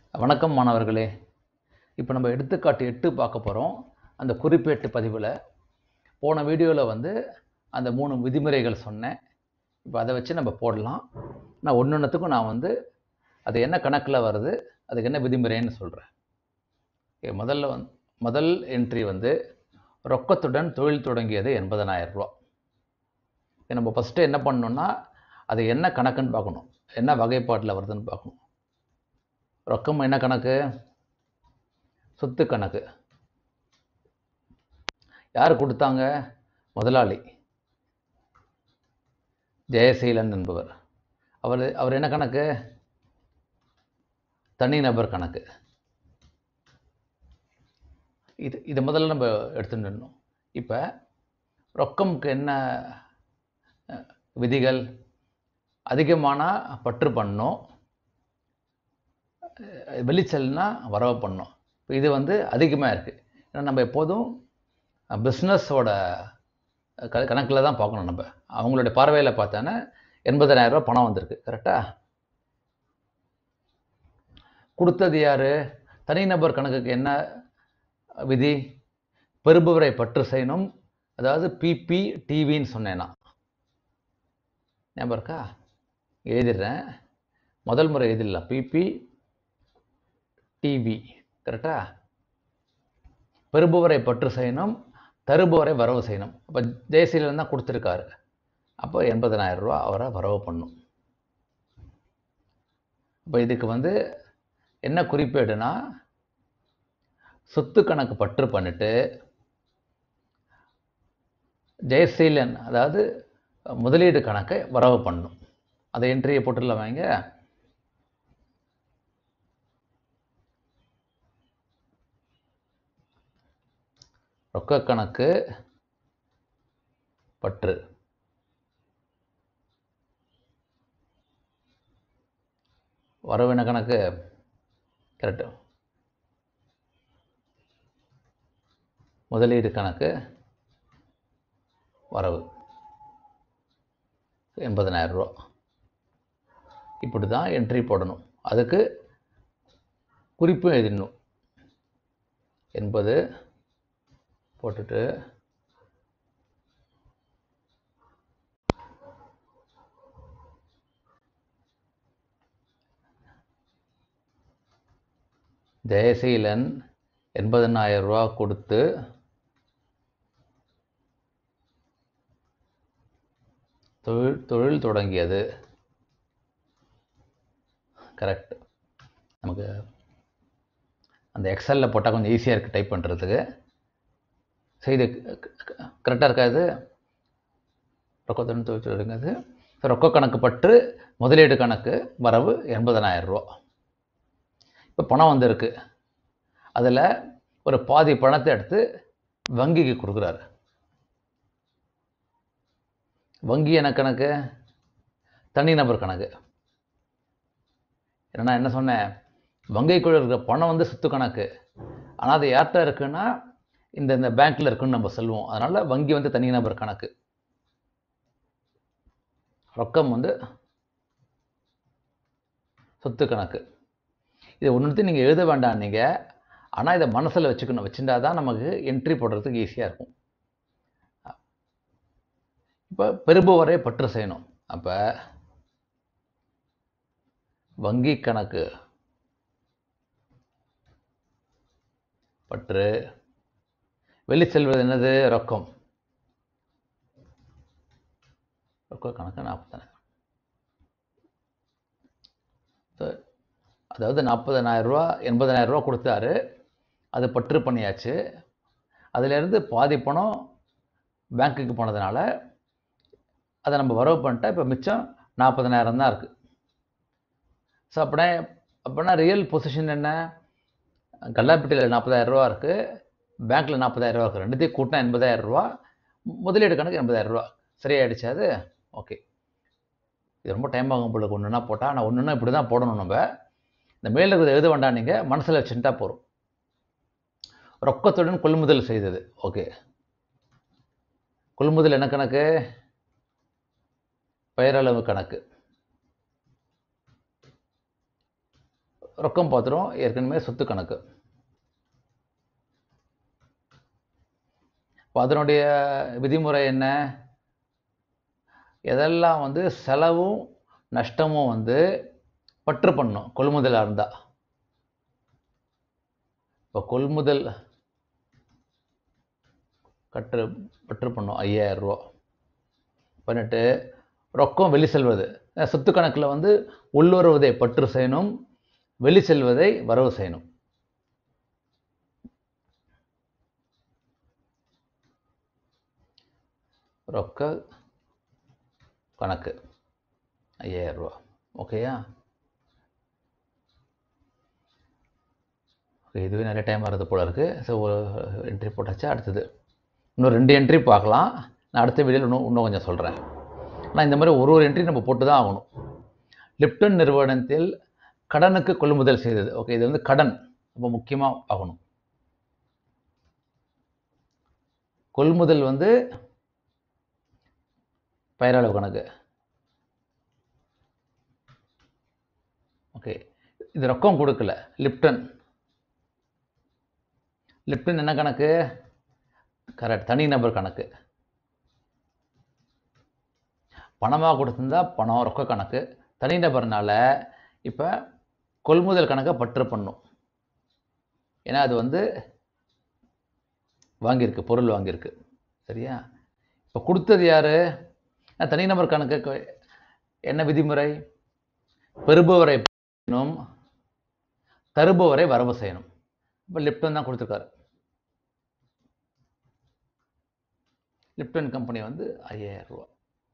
வணக்கம் மாணவர்களே இப்போ நம்ம எடுத்துக்காட்டு எட்டு பார்க்க போகிறோம் அந்த குறிப்பேட்டு பதிவில் போன வீடியோவில் வந்து அந்த மூணு விதிமுறைகள் சொன்னேன் இப்போ அதை வச்சு நம்ம போடலாம் நான் ஒன்று ஒன்றுத்துக்கும் நான் வந்து அது என்ன கணக்கில் வருது அதுக்கு என்ன விதிமுறைன்னு சொல்கிறேன் ஓகே முதல்ல வந்து முதல் என்ட்ரி வந்து ரொக்கத்துடன் தொழில் தொடங்கியது எண்பதனாயிரம் ரூபா இப்போ நம்ம ஃபஸ்ட்டு என்ன பண்ணணும்னா அது என்ன கணக்குன்னு பார்க்கணும் என்ன வகைப்பாட்டில் வருதுன்னு பார்க்கணும் ரொக்கம் என்ன கணக்கு சொத்து கணக்கு யார் கொடுத்தாங்க முதலாளி ஜெயசீலன் என்பவர் அவர் அவர் என்ன கணக்கு தனிநபர் கணக்கு இது இது முதல்ல நம்ம எடுத்துட்டுணும் இப்போ ரொக்கம்க்கு என்ன அஹ், விதிகள் அதிகமானால் பற்று பண்ணணும் அஹ், வெளிச்சல்னா வரவு பண்ணணும் இப்போ இது வந்து அதிகமாக இருக்குது ஏன்னா நம்ம எப்போதும் பிஸ்னஸோட க கணக்கில் தான் பார்க்கணும் நம்ம அவங்களுடைய பார்வையில் பார்த்தோன்னா எண்பதாயிரம் ரூபாய் பணம் வந்திருக்கு கரெக்டாக கொடுத்தது யார் தனிநபர் கணக்குக்கு என்ன விதி பெறுபவரை பற்று செய்யணும் அதாவது பிபி டிவின்னு சொன்னேன் நான் ஞாபகம் இருக்கா எழுதிடுறேன் முதல் முறை எழுதிடலாம் பிபி டிவி கரெக்டா பெறுபவரை பற்று செய்யணும் தருபவரை வரவு செய்யணும் அப்போ ஜெயசீலன் தான் கொடுத்துருக்காரு அப்போ எண்பதனாயிரம் ரூபா அவரை வரவு பண்ணும் அப்போ இதுக்கு வந்து என்ன குறிப்பேடுனா சொத்து கணக்கு பற்று பண்ணிட்டு ஜெயசீலன் அதாவது முதலீடு கணக்கை வரவு பண்ணும் அதை என்ட்ரியை போட்டுடலாம் வாங்க ரொக்க கணக்கு பற்று வரவின கணக்கு கரெக்டு முதலீடு கணக்கு வரவு எண்பதனாயிரம் ரூபா இப்படி தான் என்ட்ரி போடணும் அதுக்கு குறிப்பும் எழுதிடணும் எண்பது போட்டுட்டு ஜெயசீலன் எண்பதனாயிரம் ரூபா கொடுத்து தொழில் தொழில் தொடங்கியது கரெக்ட் நமக்கு அந்த எக்ஸலில் போட்டால் கொஞ்சம் ஈஸியாக இருக்குது டைப் பண்ணுறதுக்கு செய்தி கரெக்டாக இருக்காது ரொக்கத்துடன் தொழில் தொடங்கியது ரொக்க கணக்கு பற்று முதலீடு கணக்கு வரவு எண்பதனாயிரம் ரூபா இப்போ பணம் வந்திருக்கு அதில் ஒரு பாதி பணத்தை எடுத்து வங்கிக்கு கொடுக்குறாரு வங்கி என்ன கணக்கு தனிநபர் கணக்கு ஏன்னா என்ன சொன்னேன் வங்கிக்குள்ள இருக்கிற பணம் வந்து சொத்து கணக்கு ஆனால் அது யார்கிட்ட இருக்குன்னா இந்த இந்த பேங்க்கில் இருக்குன்னு நம்ம சொல்லுவோம் அதனால் வங்கி வந்து தனிநபர் கணக்கு ரொக்கம் வந்து சொத்து கணக்கு இது ஒன்றுத்தையும் நீங்கள் எழுத வேண்டாம் நீங்கள் ஆனால் இதை மனசில் வச்சுக்கணும் வச்சுட்டா தான் நமக்கு என்ட்ரி போடுறதுக்கு ஈஸியாக இருக்கும் இப்போ பெறுபவரை பற்று செய்யணும் அப்போ வங்கி கணக்கு பற்று வெளிச்செல்வது என்னது ரொக்கம் ரொக்க கணக்கு நாற்பதாயிரம் அதாவது நாற்பதனாயிரம் ரூபா எண்பதனாயிரம் ரூபா கொடுத்தாரு அது பற்று பண்ணியாச்சு அதிலேருந்து பாதி பணம் பேங்க்குக்கு போனதுனால அதை நம்ம வரவு பண்ணிட்டா இப்போ மிச்சம் நாற்பதனாயிரம் தான் இருக்குது ஸோ அப்படின்னா அப்படின்னா ரியல் பொசிஷன் என்ன கல்லாப்பட்டியில் நாற்பதாயிரம் ரூபா இருக்குது பேங்க்கில் நாற்பதாயிரம் ரூபா இருக்குது ரெண்டுத்தையும் கூட்டினா எண்பதாயிரம் ரூபா முதலீடு கணக்கு எண்பதாயிரம் ரூபா சரியாயிடுச்சு அது ஓகே இது ரொம்ப டைம் ஆகும் போல ஒன்றுனா போட்டால் ஆனால் ஒன்றுனா இப்படி தான் போடணும் நம்ம இந்த மேலே இருக்கிறத எழுத வேண்டாம் நீங்கள் மனசில் வச்சுட்டா போகிறோம் ரொக்கத்துடன் கொள்முதல் செய்தது ஓகே கொள்முதல் என்ன கணக்கு பெயரளவு கணக்கு ரொக்கம் பத்திரம் ஏற்கனவே சொத்து கணக்கு இப்போ அதனுடைய விதிமுறை என்ன எதெல்லாம் வந்து செலவும் நஷ்டமும் வந்து பற்று பண்ணும் கொள்முதலாக இருந்தால் இப்போ கொள்முதல் கற்று பற்று பண்ணும் ஐயாயிரம் ரூபா பண்ணிட்டு ரொக்கம் வெளி செல்வது அஹ் சொத்து கணக்கில் வந்து உள்ளுறவதை பற்று செய்யணும் வெளி செல்வதை வரவு செய்யணும் ரொக்க கணக்கு ஐயாயிரம் ரூபா ஓகேயா ஓகே இதுவே நிறைய டைம் வருது போல இருக்குது ஸோ ஒரு என்ட்ரி போட்டாச்சா அடுத்தது இன்னும் ரெண்டு என்ட்ரி பார்க்கலாம் நான் அடுத்த வீடியோவில் இன்னும் இன்னும் கொஞ்சம் சொல்கிறேன் ஆனால் இந்த மாதிரி ஒரு ஒரு என்ட்ரி நம்ம போட்டு தான் ஆகணும் லிப்டன் நிறுவனத்தில் கடனுக்கு கொள்முதல் செய்தது ஓகே இது வந்து கடன் ரொம்ப முக்கியமாக ஆகணும் கொள்முதல் வந்து பெயரளவு கணக்கு ஓகே இது ரொக்கம் கொடுக்கல லிப்டன் லிப்டன் என்ன கணக்கு கரெக்ட் தனிநபர் கணக்கு பணமாக கொடுத்துருந்தா பணம் ரொக்க கணக்கு தனிநபர்னால இப்போ கொள்முதல் கணக்கை பற்று பண்ணும் ஏன்னா அது வந்து வாங்கியிருக்கு பொருள் வாங்கியிருக்கு சரியா இப்போ கொடுத்தது யார் தனிநபர் கணக்கு என்ன விதிமுறை பெறுபவரை செய்யணும் தருபவரை வரவு செய்யணும் இப்போ லிப்டன் தான் கொடுத்துருக்காரு லிப்டன் கம்பெனி வந்து ஐயாயிரம் ரூபா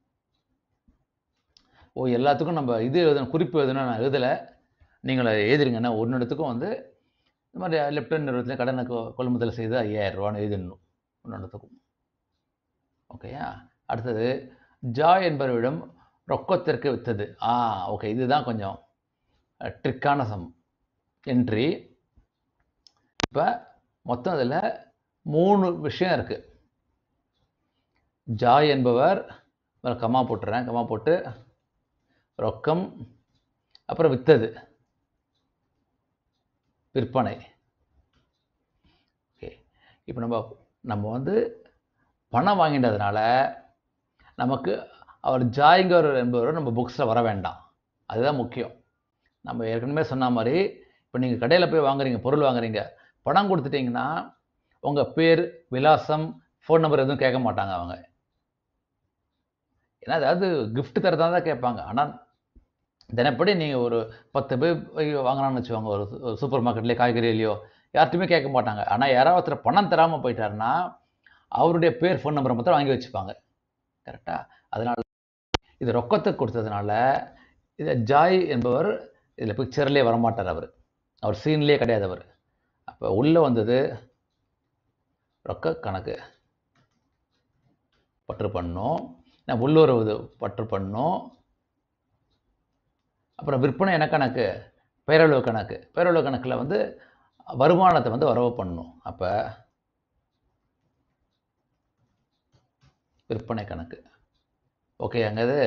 ஓ எல்லாத்துக்கும் நம்ம இது எழுதணும் குறிப்பு எழுதணும் நான் எழுதலை நீங்கள் எழுதுறீங்கன்னா ஒன்று இடத்துக்கும் வந்து இந்த மாதிரி லிப்டன் நிறுவனத்தில் கடனை கொ- கொள்முதல் செய்து ஐயாயிரம் ரூபான்னு எழுதிடணும் ஒன்று இடத்துக்கும் ஓகேயா அடுத்தது ஜாய் என்பவரிடம் ரொக்கத்திற்கு வித்தது ஆ ஓகே இதுதான் கொஞ்சம் ட்ரிக்கான சம் என்ட்ரி இப்போ மொத்தம் அதில் மூணு விஷயம் இருக்குது ஜாய் என்பவர் ஒரு கமா போட்டுறேன் கமா போட்டு ரொக்கம் அப்புறம் வித்தது விற்பனை ஓகே இப்போ நம்ம நம்ம வந்து பணம் வாங்கிட்டதுனால நமக்கு அவர் ஜாய்ங்கர் என்பவர் நம்ம புக்ஸில் வர வேண்டாம் அதுதான் முக்கியம் நம்ம ஏற்கனவே சொன்ன மாதிரி இப்போ நீங்கள் கடையில் போய் வாங்குறீங்க பொருள் வாங்குறீங்க பணம் கொடுத்துட்டீங்கன்னா உங்கள் பேர் விலாசம் ஃபோன் நம்பர் எதுவும் கேட்க மாட்டாங்க அவங்க ஏன்னா அதாவது gift தரதான் தான் கேட்பாங்க ஆனால் தினப்படி நீங்கள் ஒரு பத்து பேர் போய் வாங்கினான்னு வச்சுக்கோங்க ஒரு சு- ஒரு சூப்பர் மார்க்கெட்லேயோ காய்கறிலையோ யார்ட்டுமே கேட்க மாட்டாங்க ஆனால் யாராவது ஒருத்தர் பணம் தராமல் போயிட்டாருன்னா அவருடைய பேர் ஃபோன் நம்பரை மாத்திரம் வாங்கி வச்சுப்பாங்க கரெக்டாக அதனால் இது ரொக்கத்தை கொடுத்ததுனால இதை ஜாய் என்பவர் இதில் பிக்சர்லேயே வரமாட்டார் அவர் அவர் சீன்லேயே கிடையாது அவர் அப்போ உள்ளே வந்தது ரொக்க கணக்கு பற்று பண்ணோம் நான் உள்ளுறவு பற்று பண்ணோம் அப்புறம் விற்பனை என்ன கணக்கு பேரளவு கணக்கு பேரளவு கணக்கில் வந்து வருமானத்தை வந்து வரவு பண்ணணும் அப்போ விற்பனை கணக்கு ஓகே அங்கே இது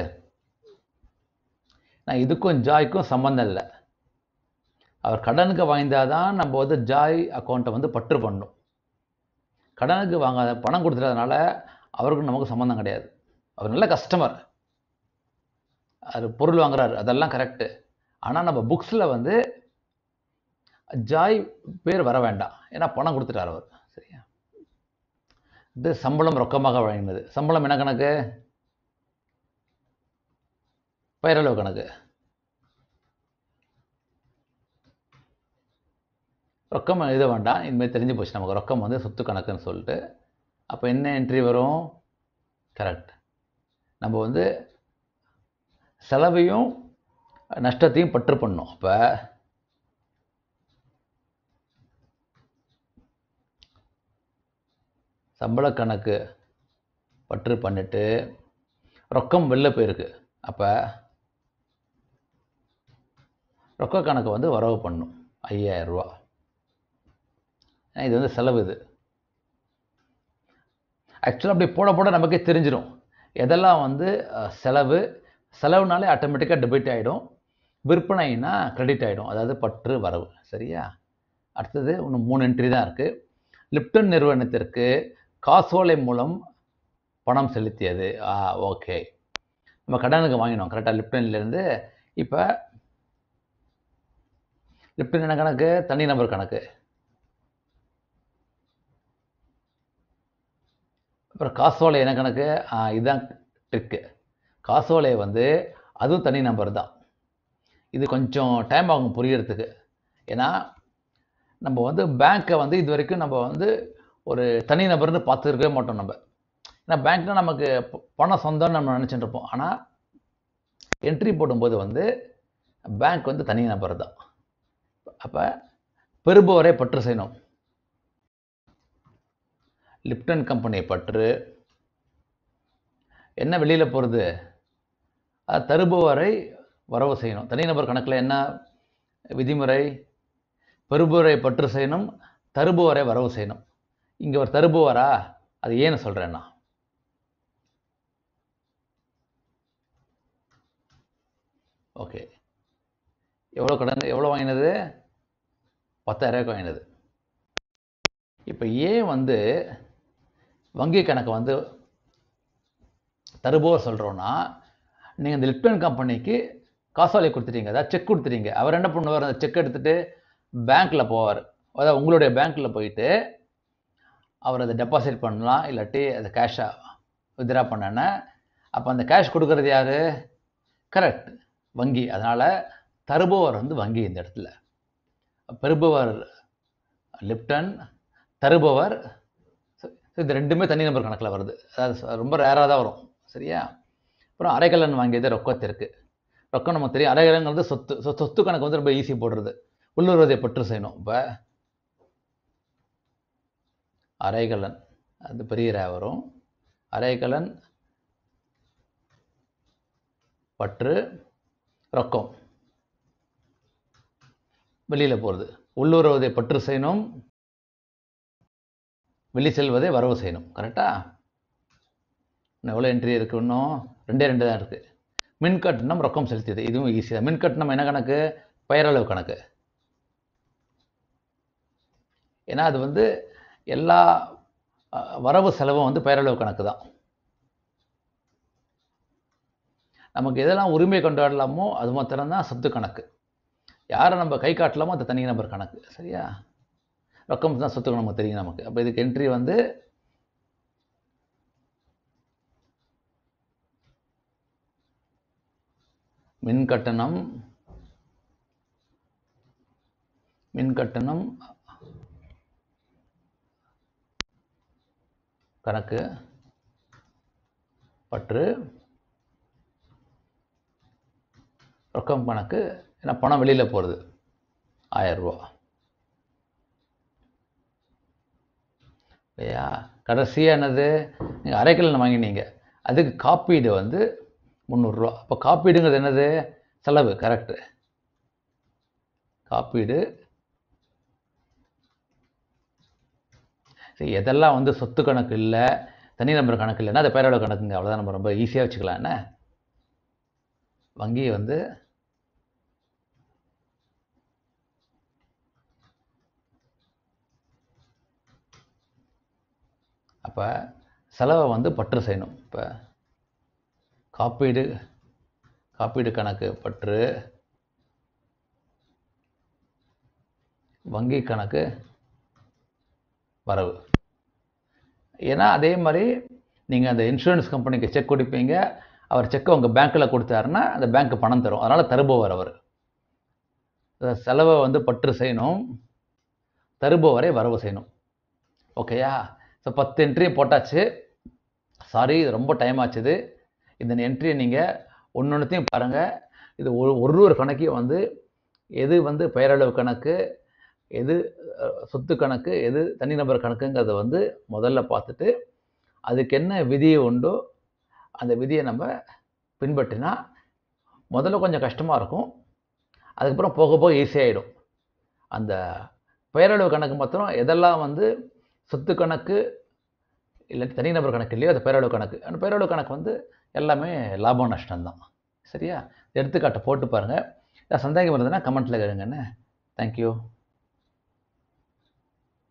நான் இதுக்கும் ஜாய்க்கும் சம்மந்தம் இல்லை அவர் கடனுக்கு வாங்கியிருந்தால் தான் நம்ம வந்து ஜாய் அக்கௌண்ட்டை வந்து பற்று பண்ணணும் கடனுக்கு வாங்காத பணம் கொடுத்துறதுனால அவருக்கும் நமக்கு சம்மந்தம் கிடையாது அவர் நல்ல கஸ்டமர் அது பொருள் வாங்குறாரு அதெல்லாம் கரெக்டு ஆனால் நம்ம புக்ஸில் வந்து ஜாய் பேர் வர வேண்டாம் ஏன்னா பணம் கொடுத்துட்டார் அவர் சரியா இது சம்பளம் ரொக்கமாக வழங்கினது சம்பளம் என்ன கணக்கு பெயரளவு கணக்கு ரொக்கம் எழுத வேண்டாம் இனிமேல் தெரிஞ்சு போச்சு நமக்கு ரொக்கம் வந்து சொத்து கணக்குன்னு சொல்லிட்டு அப்போ என்ன என்ட்ரி வரும் கரெக்ட் நம்ம வந்து செலவையும் நஷ்டத்தையும் பற்று பண்ணோம் அப்போ சம்பள கணக்கு பற்று பண்ணிட்டு ரொக்கம் வெளில போயிருக்கு அப்போ ரொக்க கணக்கு வந்து வரவு பண்ணும் ஐயாயிரம் ரூபா ஏன்னா இது வந்து செலவு இது ஆக்சுவலாக அப்படி போட போட நமக்கே தெரிஞ்சிடும் எதெல்லாம் வந்து அஹ், செலவு செலவுனாலே ஆட்டோமேட்டிக்காக டெபிட் ஆகிடும் விற்பனைனா கிரெடிட் ஆகிடும் அதாவது பற்று வரவு சரியா அடுத்தது இன்னும் மூணு என்ட்ரி தான் இருக்குது லிப்டன் நிறுவனத்திற்கு காசோலை மூலம் பணம் செலுத்தியது ஆ ஓகே நம்ம கடனுக்கு வாங்கினோம் கரெக்டாக லிப்டன்லேருந்து இப்போ லிப்டன் என்ன கணக்கு தனி நபர் கணக்கு அப்புறம் காசோலை என்ன கணக்கு ஆ, இதுதான் ட்ரிக்கு காசோலை வந்து அதுவும் தனி நம்பர் தான் இது கொஞ்சம் டைம் ஆகும் புரியறதுக்கு ஏன்னா நம்ம வந்து பேங்க்கை வந்து இது வரைக்கும் நம்ம வந்து ஒரு தனி நபர்னு பார்த்துருக்கவே மாட்டோம் நம்ம ஏன்னா பேங்க்னா நமக்கு ப- பணம் சொந்தம்னு நம்ம நினச்சிட்டு இருப்போம் ஆனால் என்ட்ரி போடும்போது வந்து பேங்க் வந்து தனி நபர் தான் அப்போ பெறுபவரை பற்று செய்யணும் லிப்டன் கம்பெனி பற்று என்ன வெளியில் போகிறது அது தருபவரை வரவு செய்யணும் தனிநபர் கணக்கில் என்ன விதிமுறை பெறுபவரை பற்று செய்யணும் தருபவரை வரவு செய்யணும் இங்கே ஒரு தருபவரா அது ஏன்னு சொல்கிறேன்னா ஓகே எவ்வளோ கடன் எவ்வளோ வாங்கினது பத்தாயிரரூபாய்க்கு வாங்கினது இப்போ ஏன் வந்து வங்கி கணக்கு வந்து தருபவர் சொல்கிறோன்னா நீங்கள் இந்த லிப்டன் கம்பெனிக்கு காசோலை கொடுத்துட்டீங்க அதாவது செக் கொடுத்துட்டீங்க அவர் என்ன பண்ணுவார் அந்த செக் எடுத்துகிட்டு பேங்க்கில் போவார் அதாவது உங்களுடைய பேங்க்கில் போயிட்டு அவர் அதை டெபாசிட் பண்ணலாம் இல்லாட்டி அதை கேஷாக வித்ரா பண்ணன அப்போ அந்த கேஷ் கொடுக்கறது யார் கரெக்ட் வங்கி அதனால் தருபவர் வந்து வங்கி இந்த இடத்துல பெறுபவர் லிப்டன் தருபவர் so- so இது ரெண்டுமே தனி நம்பர் கணக்கில் வருது அதாவது ச- ரொம்ப ரேராக தான் வரும் சரியா அப்புறம் அரைக்கலன் வாங்கியது ரொக்கத்திற்கு ரொக்கம் நமக்கு தெரியும் அரைக்கலங்கிறது சொத்து ஸோ சொத்து கணக்கு வந்து ரொம்ப ஈஸி போடுறது உள்ளுறதை பற்று செய்யணும் இப்போ அரைக்கலன் அது பெரிய ரே வரும் அரைக்கலன் பற்று ரொக்கம் வெளியில் போகிறது உள்ளுறவதை பற்று செய்யணும் வெளி செல்வதை வரவு செய்யணும் கரெக்டா இன்னும் எவ்வளோ என்ட்ரி இருக்கு இன்னும் ரெண்டே ரெண்டு தான் இருக்குது மின் கட்டணம் ரொக்கம் செலுத்தியது இதுவும் ஈஸி தான் மின் கட்டணம் என்ன கணக்கு பெயரளவு கணக்கு ஏன்னா அது வந்து எல்லா அஹ், வரவு செலவும் வந்து பெயரளவு கணக்கு தான் நமக்கு எதெல்லாம் உரிமை கொண்டாடலாமோ அது மாத்திரம்தான் சொத்து கணக்கு யாரை நம்ம கை காட்டலாமோ அது தனி நபர் கணக்கு சரியா ரொக்கம் தான் சொத்து நமக்கு தெரியும் நமக்கு அப்போ இதுக்கு என்ட்ரி வந்து மின் கட்டணம் மின் கட்டணம் கணக்கு பற்று ரொக்கம் கணக்கு ஏன்னா பணம் வெளியில் போகிறது ஆயரூபா இல்லையா கடைசியாக என்னது நீங்கள் அரைக்கலன் வாங்கினீங்க அதுக்கு காப்பீடு வந்து முந்நூறுரூவா அப்போ காப்பீடுங்கிறது என்னது செலவு கரெக்டு காப்பீடு சரி எதெல்லாம் வந்து சொத்து கணக்கு இல்லை தனி நம்பர் கணக்கு இல்லைன்னா அது பேரோட கணக்குங்க அவ்வளோதான் நம்ம ரொம்ப ஈஸியாக வச்சுக்கலாம் என்ன வங்கி வந்து அப்போ செலவை வந்து பற்று செய்யணும் இப்போ காப்பீடு காப்பீடு கணக்கு பற்று வங்கி கணக்கு வரவு ஏன்னா அதே மாதிரி நீங்கள் அந்த இன்சூரன்ஸ் கம்பெனிக்கு செக் கொடுப்பீங்க அவர் செக்கை உங்கள் பேங்க்கில் கொடுத்தாருன்னா அந்த பேங்க் பணம் தரும் அதனால் தருபவர் அவர் அஹ் செலவை வந்து பற்று செய்யணும் தருபவரை வரவு செய்யணும் ஓகேயா ஸோ பத்து என்ட்ரி போட்டாச்சு சாரி இது ரொம்ப டைம் ஆச்சுது இந்த என்ட்ரியை நீங்கள் ஒன்று ஒன்றுத்தையும் பாருங்கள் இது ஒரு ஒரு ஒரு கணக்கையும் வந்து எது வந்து பெயரளவு கணக்கு எது அஹ், சொத்து கணக்கு எது தனிநபர் கணக்குங்கிறத வந்து முதல்ல பார்த்துட்டு அதுக்கு என்ன விதி உண்டோ அந்த விதியை நம்ம பின்பற்றினா முதல்ல கொஞ்சம் கஷ்டமாக இருக்கும் அதுக்கப்புறம் போக போக ஈஸியாகிடும் அந்த பெயரளவு கணக்கு மாத்திரம் எதெல்லாம் வந்து சொத்து கணக்கு இல்லாட்டி தனிநபர் கணக்கு இல்லையோ அது பெயரளவு கணக்கு அந்த பெயரளவு கணக்கு வந்து எல்லாமே லாபம் நஷ்டம்தான் சரியா எடுத்துக்காட்டை போட்டு பாருங்கள் ஏதாவது சந்தேகம் இருந்ததுன்னா கமெண்ட்டில் கேளுங்கண்ணே தேங்க்யூ